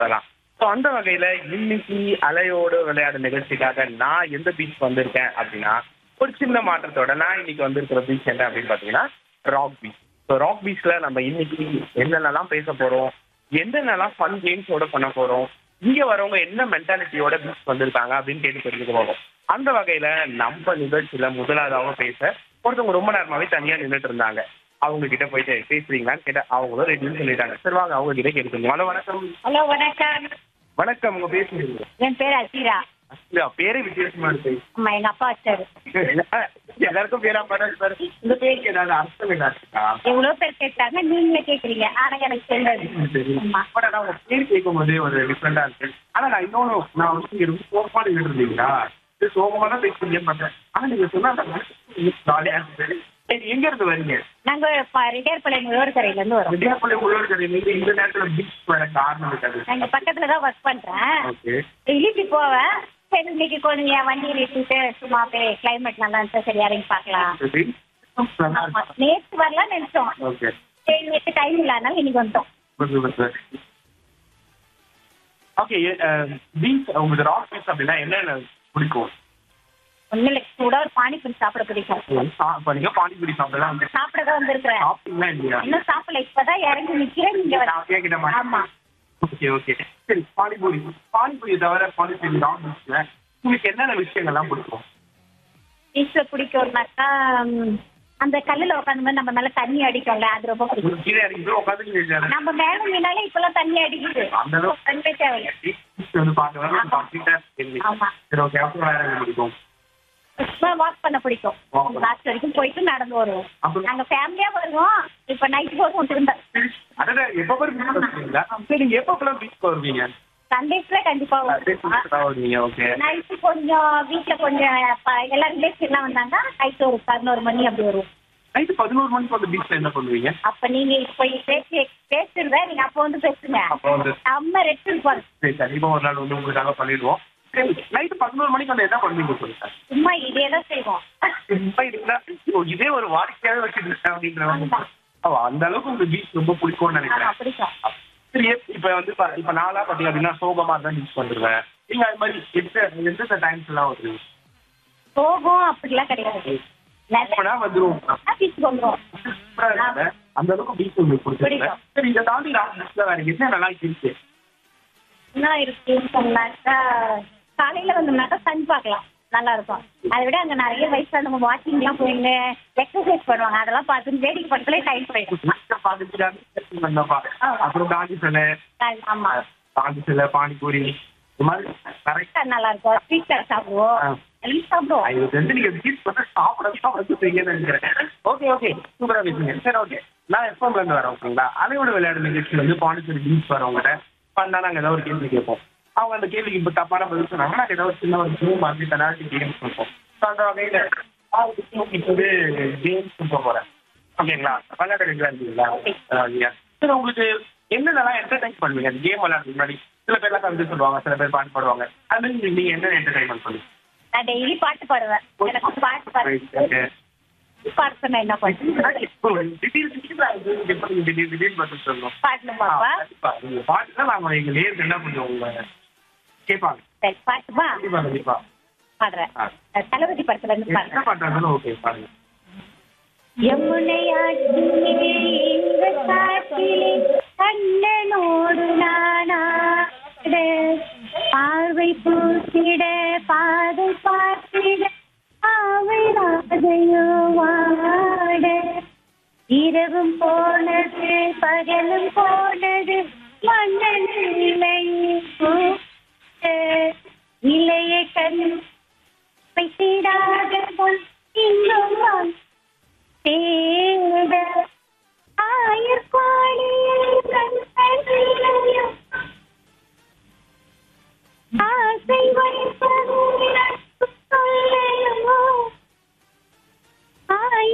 சொல்லலாம் ஸோ அந்த வகையில இன்னைக்கு அலையோடு விளையாடு நிகழ்ச்சிக்காக நான் எந்த பீச் வந்திருக்கேன் அப்படின்னா ஒரு சின்ன மாற்றத்தோட நான் இன்னைக்கு வந்திருக்கிற பீச் என்ன அப்படின்னு பாத்தீங்கன்னா ராக் பீச் ஸோ ராக் பீச்ல நம்ம இன்னைக்கு என்னென்னலாம் பேச போறோம் என்னென்னலாம் ஃபன் கேம்ஸோட பண்ண போறோம் இங்க வரவங்க என்ன மென்டாலிட்டியோட பீச் வந்திருக்காங்க அப்படின்னு கேட்டு தெரிஞ்சுக்க போறோம் அந்த வகையில நம்ம நிகழ்ச்சியில முதலாவதாக பேச ஒருத்தவங்க ரொம்ப நேரமாவே தனியா நின்றுட்டு இருந்தாங்க அவங்க கிட்ட போயிட்டு பேசுறீங்களான்னு கேட்ட அவங்களும் ரெடின்னு சொல்லிட்டாங்க சரி வாங்க அவங்க கிட்ட கேட்டுக்கோங்க ஹலோ வணக்கம் ஹலோ வணக்கம் வணக்கம் உங்க பேசுறீங்க என் பேர் அசீரா இல்ல, பேரே வித்தியாசமா இருக்கு அம்மா எங்க அப்பா வச்சாரு எல்லாருக்கும் பேரா பாரு சார் இந்த பேருக்கு ஏதாவது அர்த்தம் இருக்கா எவ்வளவு பேர் கேட்டாங்க நீங்களே கேக்குறீங்க ஆனா எனக்கு தெரியாது ஆமா பட் ஆனா உங்க பேர் கேட்கும் போதே ஒரு டிஃப்ரெண்டா இருக்கு ஆனா நான் இன்னொன்னு நான் வந்து இங்க ரொம்ப சோகமா நின்றுட்டு இருந்தீங்களா இது சோகமா தான் பேசுறீங்க பார்த்தேன் ஆனா நீங்க சொன்னா அந்த மனசுக்கு ஜாலியா இருந்தது சரி எங்க இருந்து வரீங்க நாங்க ரிட்டையர் பழைய முழுவர் கரையில இருந்து வரோம் வித்யாபள்ளி உள்ளூர் கடையில இந்த நேரத்துல பீச் வர காரணம் இருக்காது நாங்க பக்கத்துல தான் ஒர்க் பண்றேன் ஓகே டெய்லி இப்படி போவேன் சரி இன்னைக்கு கொஞ்சம் என் வண்டியை நிறுத்திட்டு சும்மா போய் கிளைமேட் நல்லா இருந்துச்சு சரி இறங்கி பார்க்கலாம் ஆமா. நேத்து வரலாம் நினைச்சோம் ஓகே சரி நேற்று டைம் இல்லாதனால இன்னைக்கு வந்துட்டோம் ஓகே பீச் உங்களுக்கு ராக் பீச் அப்படின்னா என்னென்ன பிடிக்கும் ஒன்னும் இல்லை கூட ஒரு பானிபூரி சாப்பிட பிடிக்கும் இப்ப நீங்க பானிபூரி சாப்பிடலாம் வந்து சாப்பிட தான் வந்திருக்கிறேன் சாப்பிட்டீங்களா இல்லையா இன்னும் சாப்பிடல இப்பதான் இறங்கி நிக்கிறேன் நீங்க வந்து- நான் கேட்கிட்ட ஆமா ஓகே ஓகே சரி பானிபூரி பானிபூரி தவிர பானிபூரி ராக் பீச்ல உங்களுக்கு என்னென்ன விஷயங்கள்லாம் பிடிக்கும் பீச்ல பிடிக்கும்னாக்கா ம், அந்த கல்லுல உட்காந்து மாதிரி நம்ம மேல தண்ணி அடிக்கும்ல அது ரொம்ப பிடிக்கும் உங்களுக்கு கீழே இறங்கி உட்காந்து நம்ம மேல நின்னாலே இப்பெல்லாம் தண்ணி அடிக்குது அந்த அளவுக்கு தண்ணி தேவையில்லை பீச் வந்து பார்க்கறது கம்ப்ளீட்டா இருக்கு ஆமா சரி ஓகே அப்புறம் வேற என்ன பிடிக்கும் வாக் பண்ண பிடிக்கும் Walk பண்ண. லாஸ்ட் வரைக்கும் போயிட்டு நடந்து வருவோம் அப்புறம் நாங்க ஃபேமிலியா வருவோம் இப்ப நைட் போதும் திரும்ப அதாவது எப்ப பேர் பீச் வருவீங்களா சரி நீங்க எப்ப பீச் வருவீங்க சண்டேஸ்ல கண்டிப்பா வருவோம் வருவீங்க ஓகே நைட்டு கொஞ்சம் வீட்டுல கொஞ்சம் ப- எல்லா ரிலேட்டிவ் எல்லாம் வந்தாங்க நைட்டு ஒரு பதினோரு மணி அப்படி வருவோம் நைட்டு பதினோரு மணிக்கு வந்து பீச்ல என்ன பண்ணுவீங்க அப்ப நீங்க இப்ப பேசி பேசுறத நீங்க அப்ப வந்து பேசுங்க அப்ப வந்து நம்ம ரெஸ்ட் இருப்போம் சரி கண்டிப்பா ஒரு நாள் வந்து உங்களுக்காக பண்ணிடுவோம் சரி நைட்டு பதினோரு மணிக்கு வந்து என்ன பண்ணுவீங்க சொல்லுங்க சும்மா இதே தான் செய்வோம் சும்மா இருந்தா ஓ, இதே ஒரு வாடிக்கையாவே வச்சுட்டு அப்படின்ற ஓ, அந்த அளவுக்கு உங்களுக்கு பீச் ரொம்ப பிடிக்கும்னு ஆமா நினைக்கிறேன் பிடிக்கும் சரி எப்- இப்ப வந்து பா- இப்ப நாளா பாத்தீங்க அப்படின்னா சோகமா தான் பீச் வந்துருவேன் நீங்க அது மாதிரி எந்த எந்தெந்த டைம்ஸ் எல்லாம் வருவீங்க போகும் அப்படிலாம் கிடையாது நிறைய எப்படா வந்துருவோம் பீச்சுக்கு வந்துரும் சூப்பரா இருக்குல்ல? அந்த அளவுக்கு பீச் உங்களுக்கு பிடிச்சிருக்கு பிடிக்கும். சரி இதை தாண்டி நான் பீச்ல வேற என்ன நல்லா இருக்கு என்ன இருக்குன்னு சொன்னாக்கா காலையில வந்தோம்னாக்கா சன் பார்க்கலாம் நல்லா இருக்கும் அதை விட அங்க நிறைய வயசானவங்க வாக்கிங் எல்லாம் போயிங்க எக்ஸசைஸ் பண்ணுவாங்க அதெல்லாம் பார்த்து வேடிக்கை படத்துல டைம் போயிடும் வந்தப்பா அப்புறம் காந்தி சிலை ஆமா காந்தி சிலை பானிபூரி இந்த மாதிரி கரெக்டா நல்லா இருக்கும் ஸ்வீட் கடை சாப்பிடுவோம் ஆ. எல்லாம் சாப்பிடுவோம் இது தெரிஞ்சு நீங்க பீச் வந்து சாப்பிட தான் வந்துருக்கீங்கன்னு நினைக்கிறேன் ஓகே ஓகே சூப்பரா பேசுங்க சரி ஓகே நான் எஃப்எம்ல இருந்து வரேன் ஓகேங்களா அலையோட விளையாடு நிகழ்ச்சியில வந்து பாண்டிச்சேரி பீச் வரவங்ககிட்ட பண்ணா நாங்க ஏதாவது ஒரு கேள்வி கேட்போம் அவங்க அந்த கேள்விக்கு இப்ப தப்பான பதில் சொன்னாங்க நாங்க ஏதாவது சின்ன ஒரு கேம் மாதிரி தனாட்டி கேம்ஸ் கொடுப்போம் ஸோ அந்த வகையில இப்போது கேம்ஸ் போக போறேன் ஓகேங்களா விளையாடுறீங்களா இருக்கீங்களா அஹ் சரி உங்களுக்கு என்னென்னலாம் என்டர்டைன் பண்ணுவீங்க அந்த கேம் விளையாடுறதுக்கு முன்னாடி சில பேர்லாம் கவிதை சொல்லுவாங்க சில பேர் பாட்டு பாடுவாங்க அது மாதிரி நீங்க என்ன என்டர்டைன்மெண்ட் பண்ணுவீங்க நான் டெய்லி பாட்டு பாடுவேன் எனக்கு பாட்டு பாடு Okay. பாட்டு சொன்னா என்ன பண்ணுவேன் இப்போ திடீர் திடீர்னு அது எப்படி திடீர் திடீர்னு பதில் சொல்லணும் பாட்டு பாப்பா ஆ, கண்டிப்பா. நீங்க பாட்டுனா நாங்க எங்க நேர்ல என்ன கொஞ்சம் உங்க கேட்பாங்க சரி பாட்டுமா கண்டிப்பா கண்டிப்பா பாடுறேன் ஆ. தளபதி படத்துல இருந்து என்ன பாடுறேன் பாட்டா இருந்தாலும் ஓகே பாருங்க யமுனையாற்றிலே இந்த காற்றிலே கண்ணனோடு நானாட பார்வை பூத்திட பாதை பார்த்திட ஆவை ராதையோ வாட இரவும் போனது பகலும் போனது மன்னன் இல்லை